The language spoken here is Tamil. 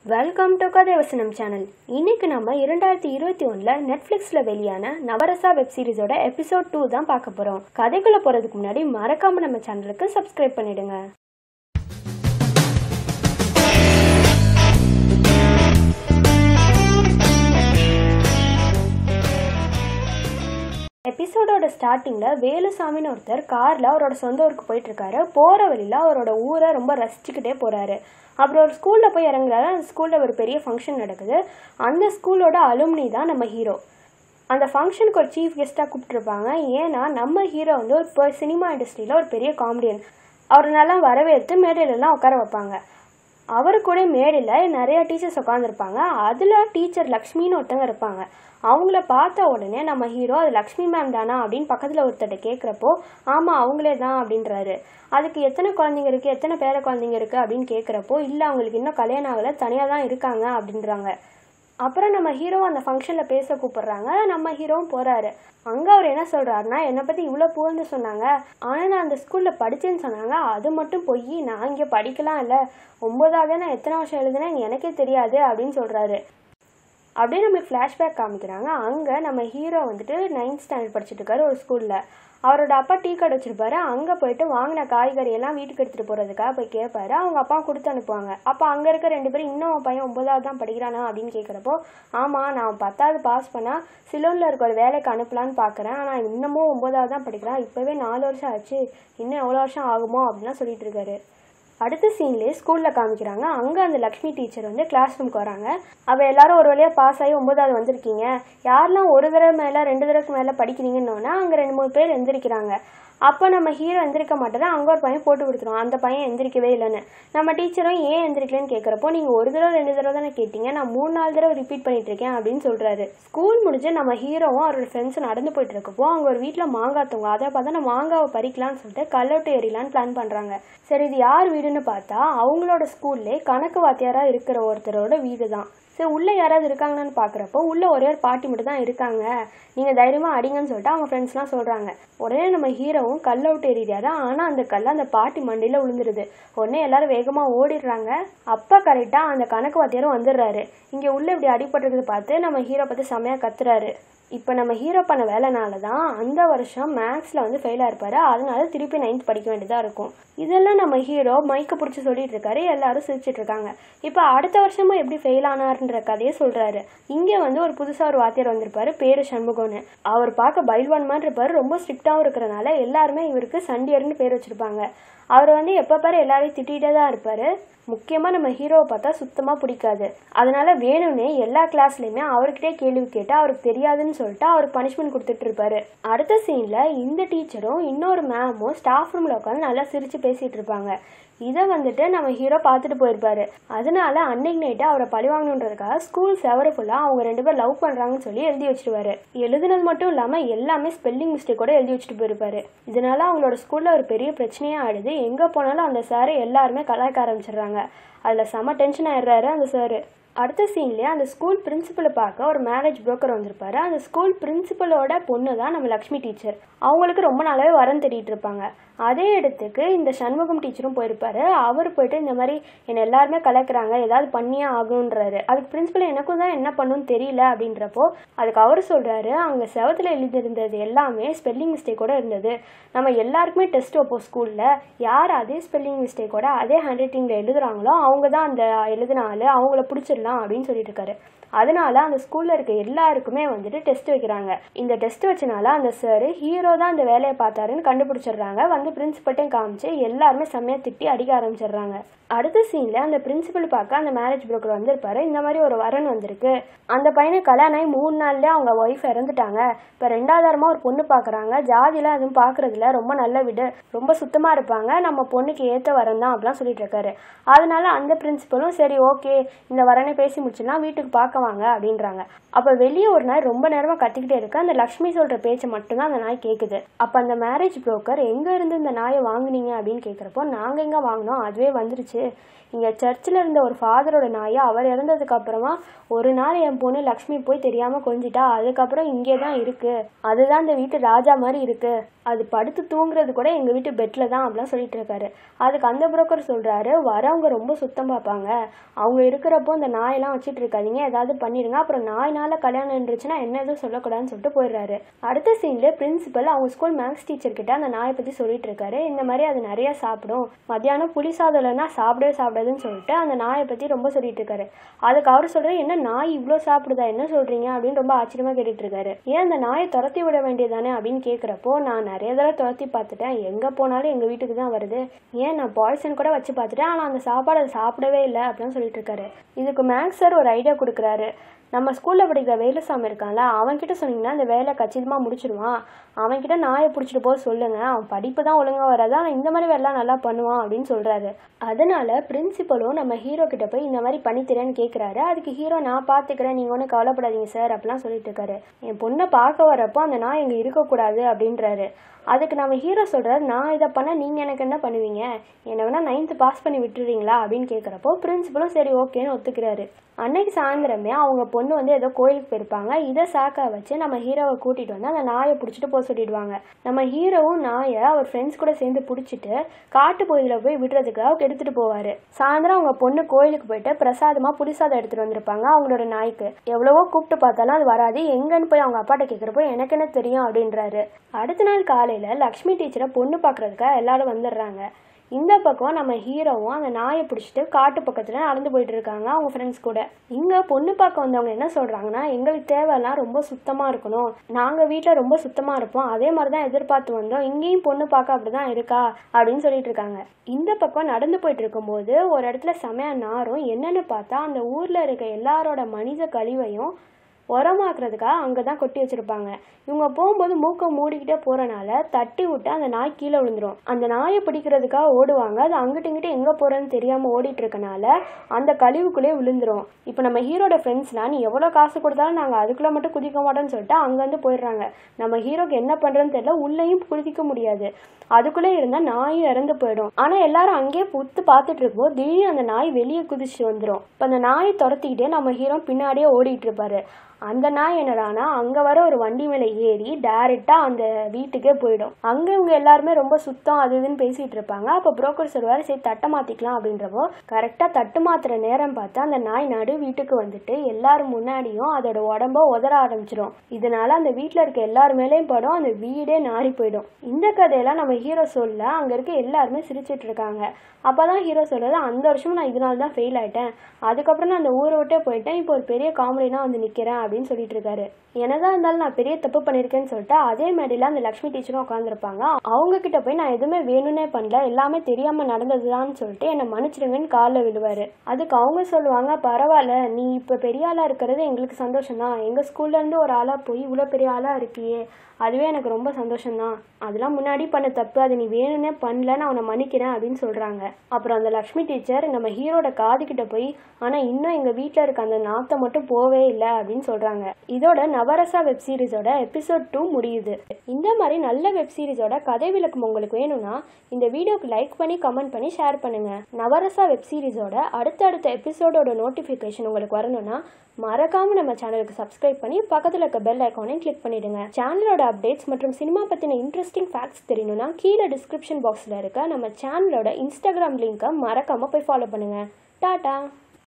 வெல்கம் டு கதை வசனம் சேனல் இன்னைக்கு நம்ம இரண்டாயிரத்தி இருபத்தி ஒன்றில் நெட்ஃப்ளிக்ஸில் வெளியான நவரசா வெப் சீரிஸோட எபிசோட் டூ தான் பார்க்க போகிறோம் கதைக்குள்ளே போகிறதுக்கு முன்னாடி மறக்காம நம்ம சேனலுக்கு சப்ஸ்கிரைப் பண்ணிடுங்க எபிசோடோட ஸ்டார்டிங்கில் வேலுசாமின்னு ஒருத்தர் காரில் அவரோட சொந்த ஊருக்கு போயிட்டு இருக்காரு போகிற வழியில் அவரோட ஊரை ரொம்ப ரசிச்சுக்கிட்டே போகிறாரு அப்புறம் ஒரு ஸ்கூலில் போய் இறங்குறாரு அந்த ஸ்கூலில் ஒரு பெரிய ஃபங்க்ஷன் நடக்குது அந்த ஸ்கூலோட அலுமினி தான் நம்ம ஹீரோ அந்த ஃபங்க்ஷனுக்கு ஒரு சீஃப் கெஸ்ட்டாக கூப்பிட்டுருப்பாங்க ஏன்னா நம்ம ஹீரோ வந்து ஒரு இப்போ சினிமா இண்டஸ்ட்ரியில் ஒரு பெரிய காமெடியன் அவர் நல்லா வரவேற்று மேடையிலலாம் உட்கார வைப்பாங்க அவர் கூட மேடையில் நிறைய டீச்சர்ஸ் உட்காந்துருப்பாங்க அதில் டீச்சர் லக்ஷ்மின்னு ஒருத்தங்க இருப்பாங்க அவங்கள பார்த்த உடனே நம்ம ஹீரோ அது லக்ஷ்மி மேம் தானா அப்படின்னு பக்கத்தில் ஒருத்தர்கிட்ட கேட்குறப்போ ஆமாம் அவங்களே தான் அப்படின்றாரு அதுக்கு எத்தனை குழந்தைங்க இருக்குது எத்தனை பேர குழந்தைங்க இருக்குது அப்படின்னு கேட்குறப்போ இல்லை அவங்களுக்கு இன்னும் கல்யாணம் ஆகலை தனியாக தான் இருக்காங்க அப்படின்றாங்க அப்புறம் நம்ம ஹீரோ அந்த ஃபங்க்ஷனில் பேச கூப்பிடுறாங்க நம்ம ஹீரோவும் போகிறாரு அங்கே அவர் என்ன சொல்கிறாருன்னா என்னை பற்றி இவ்வளோ புகழ்ந்து சொன்னாங்க ஆனால் நான் அந்த ஸ்கூலில் படித்தேன்னு சொன்னாங்க அது மட்டும் போய் நான் இங்கே படிக்கலாம் இல்லை ஒம்பதாவது நான் எத்தனை வருஷம் எழுதுனேன் எனக்கே தெரியாது அப்படின்னு சொல்கிறாரு அப்படியே நம்மளுக்கு ஃப்ளாஷ்பேக் காமிக்கிறாங்க அங்கே நம்ம ஹீரோ வந்துட்டு நைன்த் ஸ்டாண்டர்ட் படிச்சுட்டு இருக்காரு ஒரு ஸ்கூலில் அவரோட அப்பா டீ கடை வச்சிருப்பாரு அங்கே போயிட்டு வாங்கின காய்கறி எல்லாம் வீட்டுக்கு எடுத்துகிட்டு போகிறதுக்காக போய் கேட்பாரு அவங்க அப்பா கொடுத்து அனுப்புவாங்க அப்போ அங்கே இருக்க ரெண்டு பேரும் இன்னும் உன் பையன் ஒன்பதாவது தான் படிக்கிறானா அப்படின்னு கேட்குறப்போ ஆமாம் நான் பத்தாவது பாஸ் பண்ணால் சிலோனில் இருக்க ஒரு வேலைக்கு அனுப்பலான்னு பார்க்குறேன் ஆனால் இன்னமும் ஒன்பதாவது தான் படிக்கிறான் இப்போவே நாலு வருஷம் ஆச்சு இன்னும் எவ்வளோ வருஷம் ஆகுமோ அப்படின்லாம் சொல்லிட்டு இருக்காரு அடுத்த சீன்லேயே ஸ்கூலில் காமிக்கிறாங்க அங்கே அந்த லக்ஷ்மி டீச்சர் வந்து கிளாஸ் ரூம்க்கு வராங்க அவள் எல்லாரும் ஒரு வழியாக பாஸ் ஆகி ஒன்பதாவது வந்திருக்கீங்க யாரெல்லாம் ஒரு தடவை மேலே ரெண்டு தடவைக்கு மேலே படிக்கிறீங்கன்னொன்னா அங்கே ரெண்டு மூணு பேர் எந்திரிக்கிறாங்க அப்போ நம்ம ஹீரோ எந்திரிக்க மாட்டேறா அங்கே ஒரு பையன் போட்டு கொடுத்துரும் அந்த பையன் எந்திரிக்கவே இல்லைன்னு நம்ம டீச்சரும் ஏன் எந்திரிக்கலன்னு கேட்குறப்போ நீங்கள் ஒரு தடவை ரெண்டு தடவை தானே கேட்டீங்க நான் மூணு நாலு தடவை ரிப்பீட் பண்ணிட்டு இருக்கேன் அப்படின்னு சொல்கிறாரு ஸ்கூல் முடிஞ்சு நம்ம ஹீரோவும் அவரோட ஃப்ரெண்ட்ஸும் நடந்து போயிட்டு இருக்கப்போ அவங்க ஒரு வீட்டில் மாங்காய் தூங்க அதை பார்த்தா நான் மாங்காவை பறிக்கலாம்னு சொல்லிட்டு கல்லோட்டு ஏறிலான்னு பிளான் பண்ணுறாங்க சரி இது யார் வீடுன்னு பார்த்தா அவங்களோட ஸ்கூல்லே கணக்கு வாத்தியாராக இருக்கிற ஒருத்தரோட வீடு தான் சரி உள்ளே யாராவது இருக்காங்கன்னு பார்க்குறப்போ உள்ளே ஒரே ஒரு பாட்டி மட்டும் தான் இருக்காங்க நீங்கள் தைரியமாக அடிங்கன்னு சொல்லிட்டு அவங்க ஃப்ரெண்ட்ஸ்லாம் சொல்கிறாங்க உடனே நம்ம ஹீரோவும் கல் அவுட் ஏறிடாரு ஆனால் அந்த கல் அந்த பாட்டி மண்டியில் விழுந்துருது உடனே எல்லாரும் வேகமாக ஓடிடுறாங்க அப்போ கரெக்டாக அந்த கணக்கு வாத்தியாரும் வந்துடுறாரு இங்கே உள்ளே இப்படி அடிபட்டுருக்குது பார்த்து நம்ம ஹீரோ பார்த்து செம்மையாக கத்துறாரு இப்போ நம்ம ஹீரோ பண்ண வேலைனால தான் அந்த வருஷம் மேக்ஸில் வந்து ஃபெயிலாக இருப்பார் அதனால திருப்பி நைன்த் படிக்க வேண்டியதாக இருக்கும் இதெல்லாம் நம்ம ஹீரோ மைக்கை பிடிச்சி சொல்லிட்டு இருக்காரு எல்லாரும் சிரிச்சிட்டு இருக்காங்க இப்போ அடுத்த வருஷமும் எப்படி ஃபெயில் ஆனார்ன்ற கதையை சொல்கிறாரு இங்கே வந்து ஒரு புதுசாக ஒரு வாத்தியார் வந்திருப்பாரு பேர் சண்முகம்னு அவர் பார்க்க பைல்வான் மாதிரி இருப்பார் ரொம்ப ஸ்ட்ரிக்டாகவும் இருக்கிறனால எல்லாருமே இவருக்கு சண்டியர்னு பேர் வச்சுருப்பாங்க அவர் வந்து எப்போ பாரு எல்லாரையும் திட்டிகிட்டே தான் இருப்பார் முக்கியமாக நம்ம ஹீரோவை பார்த்தா சுத்தமாக பிடிக்காது அதனால வேணும்னே எல்லா கிளாஸ்லையுமே அவர்கிட்டே கேள்வி கேட்டால் அவருக்கு தெரியாதுன்னு சொல்லிட்டு அவருக்கு பனிஷ்மெண்ட் கொடுத்துட்டு இருப்பாரு அடுத்த சீனில் இந்த டீச்சரும் இன்னொரு மேமும் ஸ்டாஃப் ரூமில் உட்காந்து நல்லா சிரித்து பேசிகிட்டு இருப்பாங்க இதை வந்துட்டு நம்ம ஹீரோ பார்த்துட்டு போயிருப்பாரு அதனால அன்னைக்கு நைட்டு அவரை பழி வாங்கணுன்றதுக்காக ஸ்கூல் செவரு ஃபுல்லாக அவங்க ரெண்டு பேர் லவ் பண்ணுறாங்கன்னு சொல்லி எழுதி வச்சிருவாரு எழுதுனது மட்டும் இல்லாமல் எல்லாமே ஸ்பெல்லிங் மிஸ்டேக் கூட எழுதி வச்சுட்டு போயிருப்பாரு இதனால அவங்களோட ஸ்கூலில் ஒரு பெரிய பிரச்சனையாக ஆயிடுது எங்கே போனாலும் அந்த சாரை எல்லாருமே கலாய்க்க ஆரம்பிச்சிடுறாங்க அதில் செம டென்ஷன் ஆயிடுறாரு அந்த சாரு அடுத்த சீன்லேயே அந்த ஸ்கூல் பிரின்சிபலை பார்க்க ஒரு மேரேஜ் புரோக்கர் வந்திருப்பாரு அந்த ஸ்கூல் பிரின்சிபலோட பொண்ணு தான் நம்ம லக்ஷ்மி டீச்சர் அவங்களுக்கு ரொம்ப நாளாவே வரம் தேடிட்டு இருப்பாங்க அதே இடத்துக்கு இந்த சண்முகம் டீச்சரும் போயிருப்பாரு அவர் போயிட்டு இந்த மாதிரி என்னை எல்லாருமே கலக்குறாங்க ஏதாவது பண்ணியே ஆகணுன்றாரு அதுக்கு பிரின்சிபல் எனக்கும் தான் என்ன பண்ணணும்னு தெரியல அப்படின்றப்போ அதுக்கு அவர் சொல்கிறாரு அங்கே செவத்தில் எழுதியிருந்தது எல்லாமே ஸ்பெல்லிங் மிஸ்டேக்கோட இருந்தது நம்ம எல்லாருக்குமே டெஸ்ட் வைப்போம் ஸ்கூலில் யார் அதே ஸ்பெல்லிங் மிஸ்டேக்கோட அதே ஹேண்ட் ரைட்டிங்கில் எழுதுகிறாங்களோ அவங்க தான் அந்த எழுதின ஆள் அவங்கள பிடிச்சிடலாம் அப்படின்னு சொல்லிட்டு இருக்காரு அதனால அந்த ஸ்கூல்ல இருக்க எல்லாருக்குமே வந்துட்டு டெஸ்ட் வைக்கிறாங்க இந்த டெஸ்ட் வச்சனால அந்த சார் ஹீரோ தான் அந்த வேலையை பார்த்தாருன்னு கண்டுபிடிச்சிடுறாங்க வந்து பிரின்சிபல்ட்டையும் காமிச்சு எல்லாருமே செம்மையா திட்டி அடிக்க ஆரம்பிச்சிடுறாங்க அடுத்த சீன்ல அந்த பிரின்சிபல் பார்க்க அந்த மேரேஜ் புரோக்கர் வந்திருப்பாரு இந்த மாதிரி ஒரு வரன் வந்திருக்கு அந்த பையனை கல்யாணம் ஆகி மூணு நாள்ல அவங்க ஒய்ஃப் இறந்துட்டாங்க இப்போ ரெண்டாவது வாரமா ஒரு பொண்ணு பார்க்குறாங்க ஜாதிலாம் எதுவும் பார்க்கறதில்ல ரொம்ப நல்ல வீடு ரொம்ப சுத்தமாக இருப்பாங்க நம்ம பொண்ணுக்கு ஏற்ற வரன் தான் அப்படிலாம் சொல்லிட்டு இருக்காரு அதனால அந்த பிரின்சிபலும் சரி ஓகே இந்த வரனை பேசி முடிச்சிடலாம் வீட்டுக்கு பார்க்க வாங்க அப்படின்றாங்க அப்போ வெளியே ஒரு நாய் ரொம்ப நேரமாக கத்திக்கிட்டே இருக்கு அந்த லக்ஷ்மி சொல்கிற பேச்சை மட்டும்தான் அந்த நாய் கேட்குது அப்போ அந்த மேரேஜ் புரோக்கர் எங்கே இருந்து எங்கேருந்து இந்த நாயை வாங்குனீங்க அப்படின்னு கேட்குறப்போ நாங்கள் எங்கே வாங்கினோம் அதுவே வந்துருச்சு இங்கே சர்ச்சில் இருந்த ஒரு ஃபாதரோட நாயை அவர் இறந்ததுக்கு அப்புறமா ஒரு நாள் என் பொண்ணு லக்ஷ்மி போய் தெரியாமல் கொஞ்சிட்டா அதுக்கப்புறம் இங்கே தான் இருக்குது அதுதான் இந்த வீட்டு ராஜா மாதிரி இருக்குது அது படுத்து தூங்குறது கூட எங்கள் வீட்டு பெட்டில் தான் அப்படிலாம் சொல்லிட்டு இருக்காரு அதுக்கு அந்த புரோக்கர் சொல்கிறாரு வரவங்க ரொம்ப சுத்தம் பார்ப்பாங்க அவங்க இருக்கிறப்போ இந்த நாயெல்லாம் வச்சுட்டு இருக்காதீங்க ஏதாவது பண்ணிடுங்க அப்புறம் நாய்னால கல்யாணம் இருந்துச்சுன்னா என்ன எதுவும் சொல்லக்கூடாதுன்னு சொல்லிட்டு போயிடுறாரு அடுத்த சீன்ல பிரின்சிபல் அவங்க ஸ்கூல் மேக்ஸ் டீச்சர் கிட்ட அந்த நாயை பற்றி சொல்லிட்டு இருக்காரு இந்த மாதிரி அது நிறைய சாப்பிடும் மத்தியானம் புளி சாதம் இல்லைன்னா சாப்பிடவே சாப்பிடாதுன்னு சொல்லிட்டு அந்த நாயை பற்றி ரொம்ப சொல்லிட்டு இருக்காரு அதுக்கு அவர் சொல்ற என்ன நாய் இவ்வளோ சாப்பிடுதா என்ன சொல்றீங்க அப்படின்னு ரொம்ப ஆச்சரியமா கேட்டுட்டு இருக்காரு ஏன் அந்த நாயை துரத்தி விட வேண்டியதானே அப்படின்னு கேட்குறப்போ நான் நிறைய தடவை துரத்தி பார்த்துட்டேன் எங்கே போனாலும் எங்கள் வீட்டுக்கு தான் வருது ஏன் நான் பாய்சன் கூட வச்சு பார்த்துட்டேன் ஆனால் அந்த சாப்பாடு அது சாப்பிடவே இல்லை அப்படின்னு சொல்லிட்டு இருக்காரு இதுக்கு மேக்ஸ் சார் ஒரு ஐடியா கொடுக்குறாரு நம்ம ஸ்கூலில் படிக்கிற வேலுசாமி இருக்கான்ல அவன்கிட்ட சொன்னீங்கன்னா அந்த வேலை கச்சிதமாக முடிச்சிடுவான் அவன்கிட்ட நாயை பிடிச்சிட்டு போக சொல்லுங்க அவன் படிப்பு தான் ஒழுங்காக வராது ஆனால் இந்த மாதிரி வேலைலாம் நல்லா பண்ணுவான் அப்படின்னு சொல்கிறாரு அதனால பிரின்சிபலும் நம்ம ஹீரோ கிட்ட போய் இந்த மாதிரி பண்ணித்தரேன்னு கேட்குறாரு அதுக்கு ஹீரோ நான் பார்த்துக்கிறேன் நீங்கள் ஒன்றும் கவலைப்படாதீங்க சார் அப்படிலாம் சொல்லிட்டு இருக்காரு என் பொண்ணை பார்க்க வரப்போ அந்த நாய் இங்கே இருக்கக்கூடாது அப்படின்றாரு அதுக்கு நம்ம ஹீரோ சொல்கிறார் நான் இதை பண்ண நீங்கள் எனக்கு என்ன பண்ணுவீங்க என்னை வேணால் நைன்த்து பாஸ் பண்ணி விட்டுறீங்களா அப்படின்னு கேட்குறப்போ பிரின்சிபலும் சரி ஓகேன்னு ஒத்துக்கிறாரு அன்னைக்கு சாயந்தரமே அவங்க பொண்ணு வந்து ஏதோ கோயிலுக்கு போயிருப்பாங்க இதை சாக்கா வச்சு நம்ம ஹீரோவை கூட்டிகிட்டு வந்து அந்த நாயை பிடிச்சிட்டு போக சொல்லிடுவாங்க நம்ம ஹீரோவும் நாயை அவர் ஃப்ரெண்ட்ஸ் கூட சேர்ந்து பிடிச்சிட்டு காட்டு பகுதியில் போய் விடுறதுக்காக எடுத்துகிட்டு போவார் சாயந்தரம் அவங்க பொண்ணு கோயிலுக்கு போயிட்டு பிரசாதமாக புளிசாதம் எடுத்துகிட்டு வந்திருப்பாங்க அவங்களோட நாய்க்கு எவ்வளவோ கூப்பிட்டு பார்த்தாலும் அது வராது எங்கன்னு போய் அவங்க அப்பாட்ட கேட்குறப்போ எனக்கு என்ன தெரியும் அப்படின்றாரு அடுத்த நாள் காலையில் லக்ஷ்மி டீச்சரை பொண்ணு பார்க்குறதுக்காக எல்லாரும் வந்துடுறாங்க இந்த பக்கம் நம்ம ஹீரோவும் அந்த நாயை பிடிச்சிட்டு காட்டு பக்கத்தில் நடந்து போயிட்டு இருக்காங்க அவங்க ஃப்ரெண்ட்ஸ் கூட இங்கே பொண்ணு பார்க்க வந்தவங்க என்ன சொல்கிறாங்கன்னா எங்களுக்கு தேவையெல்லாம் ரொம்ப சுத்தமாக இருக்கணும் நாங்கள் வீட்டில் ரொம்ப சுத்தமாக இருப்போம் அதே மாதிரி தான் எதிர்பார்த்து வந்தோம் இங்கேயும் பொண்ணு பார்க்க அப்படி தான் இருக்கா அப்படின்னு சொல்லிட்டு இருக்காங்க இந்த பக்கம் நடந்து போயிட்டு இருக்கும்போது ஒரு இடத்துல செமையா நாரும் என்னன்னு பார்த்தா அந்த ஊரில் இருக்க எல்லாரோட மனித கழிவையும் உரமாக்குறதுக்காக அங்கே தான் கொட்டி வச்சுருப்பாங்க இவங்க போகும்போது மூக்கை மூடிக்கிட்டே போகிறனால தட்டி விட்டு அந்த நாய் கீழே விழுந்துரும் அந்த நாயை பிடிக்கிறதுக்காக ஓடுவாங்க அது அங்கிட்டு இங்கிட்டு எங்கே போகிறேன்னு தெரியாமல் ஓடிட்டு இருக்கனால அந்த கழிவுக்குள்ளே விழுந்துரும் இப்போ நம்ம ஹீரோட ஃப்ரெண்ட்ஸ்லாம் நீ எவ்வளோ காசு கொடுத்தாலும் நாங்கள் அதுக்குள்ளே மட்டும் குதிக்க மாட்டோம்னு சொல்லிட்டு அங்கேருந்து போயிடுறாங்க நம்ம ஹீரோக்கு என்ன பண்ணுறதுன்னு தெரியல உள்ளேயும் குதிக்க முடியாது அதுக்குள்ளே இருந்தால் நாயும் இறந்து போயிடும் ஆனால் எல்லாரும் அங்கேயே புத்து பார்த்துட்டு இருக்கும்போது திடீர்னு அந்த நாய் வெளியே குதிச்சு வந்துடும் இப்போ அந்த நாயை துரத்திக்கிட்டே நம்ம ஹீரோ பின்னாடியே ஓடிட்டு இருப்பாரு அந்த நாய் என்னடானா அங்கே வர ஒரு வண்டி மேலே ஏறி டேரெக்டாக அந்த வீட்டுக்கே போயிடும் அங்கே இவங்க எல்லாருமே ரொம்ப சுத்தம் அது இதுன்னு பேசிகிட்டு இருப்பாங்க அப்போ புரோக்கர் சொல்லுவார் சரி தட்டை மாற்றிக்கலாம் அப்படின்றப்போ கரெக்டாக தட்டு மாற்றுற நேரம் பார்த்து அந்த நாய் நடு வீட்டுக்கு வந்துட்டு எல்லாரும் முன்னாடியும் அதோட உடம்ப உதற ஆரம்பிச்சிடும் இதனால அந்த வீட்டில் இருக்க எல்லார் மேலேயும் படும் அந்த வீடே நாரி போயிடும் இந்த கதையெல்லாம் நம்ம ஹீரோ சொல்ல அங்கே இருக்க எல்லாருமே சிரிச்சிட்டு இருக்காங்க அப்போ தான் ஹீரோ சொல்கிறது அந்த வருஷம் நான் இதனால தான் ஃபெயில் ஆயிட்டேன் அதுக்கப்புறம் நான் அந்த ஊரை விட்டே போயிட்டேன் இப்போ ஒரு பெரிய காமெடினா வந்து நிற்கிறேன் அப்படின்னு சொல்லிட்டு இருக்காரு என்னதான் இருந்தாலும் நான் பெரிய தப்பு பண்ணியிருக்கேன்னு சொல்லிட்டு அதே மேடையில் அந்த லக்ஷ்மி டீச்சரும் உட்காந்துருப்பாங்க அவங்க கிட்ட போய் நான் எதுவுமே வேணும்னே பண்ணல எல்லாமே தெரியாமல் நடந்ததுதான்னு சொல்லிட்டு என்னை மன்னிச்சிடுங்கன்னு காலில் விழுவார் அதுக்கு அவங்க சொல்லுவாங்க பரவாயில்ல நீ இப்போ பெரிய ஆளாக இருக்கிறது எங்களுக்கு சந்தோஷம் தான் எங்கள் ஸ்கூல்லேருந்து ஒரு ஆளாக போய் இவ்வளோ பெரிய ஆளாக இருக்கியே அதுவே எனக்கு ரொம்ப சந்தோஷம்தான் அதெல்லாம் முன்னாடி பண்ண தப்பு அது நீ வேணும்னே பண்ணல நான் அவனை மன்னிக்கிறேன் அப்படின்னு சொல்கிறாங்க அப்புறம் அந்த லக்ஷ்மி டீச்சர் நம்ம ஹீரோட காது கிட்ட போய் ஆனால் இன்னும் எங்கள் வீட்டில் இருக்க அந்த நாத்தம் மட்டும் போவே இல்லை அப்படின்னு சொல்கிறாங்க இதோட நவரசா வெப் சீரிஸோட எபிசோட் டூ முடியுது இந்த மாதிரி நல்ல வெப் சீரிஸோட கதை விளக்கம் உங்களுக்கு வேணும்னா இந்த வீடியோக்கு லைக் பண்ணி கமெண்ட் பண்ணி ஷேர் பண்ணுங்க நவரசா வெப் சீரிஸோட அடுத்தடுத்த எபிசோடோட நோட்டிஃபிகேஷன் உங்களுக்கு வரணும்னா மறக்காம நம்ம சேனலுக்கு சப்ஸ்கிரைப் பண்ணி பக்கத்தில் இருக்க பெல் ஐக்கானையும் கிளிக் பண்ணிடுங்க சேனலோட அப்டேட்ஸ் மற்றும் சினிமா பற்றின இன்ட்ரெஸ்டிங் ஃபேக்ட்ஸ் தெரியணும்னா கீழே டிஸ்கிரிப்ஷன் பாக்ஸில் இருக்க நம்ம சேனலோட இன்ஸ்டாகிராம் லிங்கை மறக்காம போய் ஃபாலோ பண்ணுங்க டாடா